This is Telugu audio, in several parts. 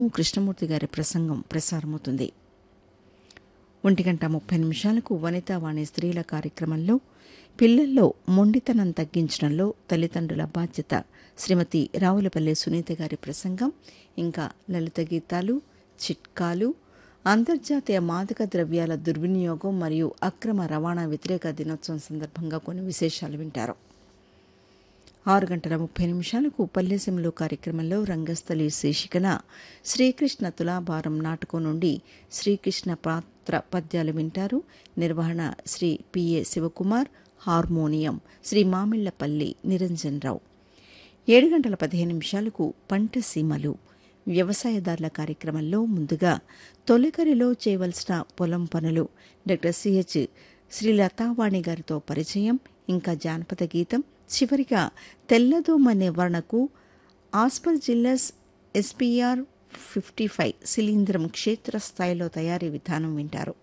కృష్ణమూర్తి గారి ప్రసంగం ప్రసారమవుతుంది ఒంటి గంట ముప్పై నిమిషాలకు వనితావాణి స్త్రీల కార్యక్రమంలో పిల్లల్లో మొండితనం తగ్గించడంలో తల్లిదండ్రుల బాధ్యత శ్రీమతి రావులపల్లి సునీత గారి ప్రసంగం ఇంకా లలిత గీతాలు చిట్కాలు అంతర్జాతీయ మాదక ద్రవ్యాల దుర్వినియోగం మరియు అక్రమ రవాణా వ్యతిరేక దినోత్సవం సందర్భంగా కొన్ని విశేషాలు వింటారు ఆరు గంటల ముప్పై నిమిషాలకు పల్లెసెంలో కార్యక్రమంలో రంగస్థలి శీర్షికన శ్రీకృష్ణ తులాభారం నాటకం నుండి శ్రీకృష్ణ పాత్ర పద్యాలు వింటారు నిర్వహణ శ్రీ పిఏ శివకుమార్ హార్మోనియం శ్రీ మామిళ్లపల్లి నిరంజన్ రావు ఏడు గంటల పదిహేను నిమిషాలకు పంట సీమలు వ్యవసాయదారుల కార్యక్రమంలో ముందుగా తొలికరిలో చేయవలసిన పొలం పనులు డాక్టర్ సిహెచ్ శ్రీ లతావాణి గారితో పరిచయం ఇంకా జానపద గీతం చివరిగా తెల్లదోమ నివారణకు Aspergillus SPR fifty five శిలీంద్రం క్షేత్రస్థాయిలో తయారీ విధానం వింటారు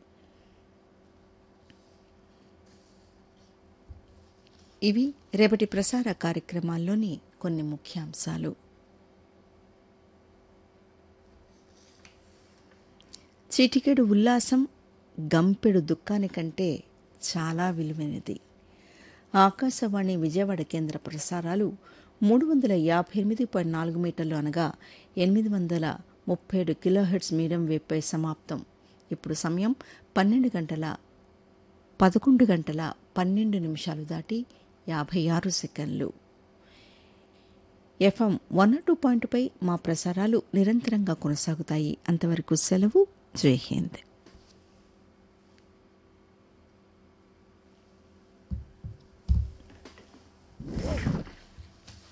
ఇవి రేపటి ప్రసార కార్యక్రమాల్లోని కొన్ని ముఖ్యాంశాలు చిటికెడు ఉల్లాసం గంపెడు దుఃఖానికంటే చాలా విలువైనది ఆకాశవాణి విజయవాడ కేంద్ర ప్రసారాలు మూడు వందల యాభై ఎనిమిది పాయింట్ నాలుగు మీటర్లు అనగా ఎనిమిది వందల ముప్పై ఏడు కిలోహెడ్స్ మీడియం వేప్పై సమాప్తం ఇప్పుడు సమయం పన్నెండు గంటల పదకొండు గంటల పన్నెండు నిమిషాలు దాటి యాభై ఆరు సెకండ్లు ఎఫ్ఎం వన్ టూ పాయింట్పై మా ప్రసారాలు నిరంతరంగా కొనసాగుతాయి అంతవరకు సెలవు జై హింద్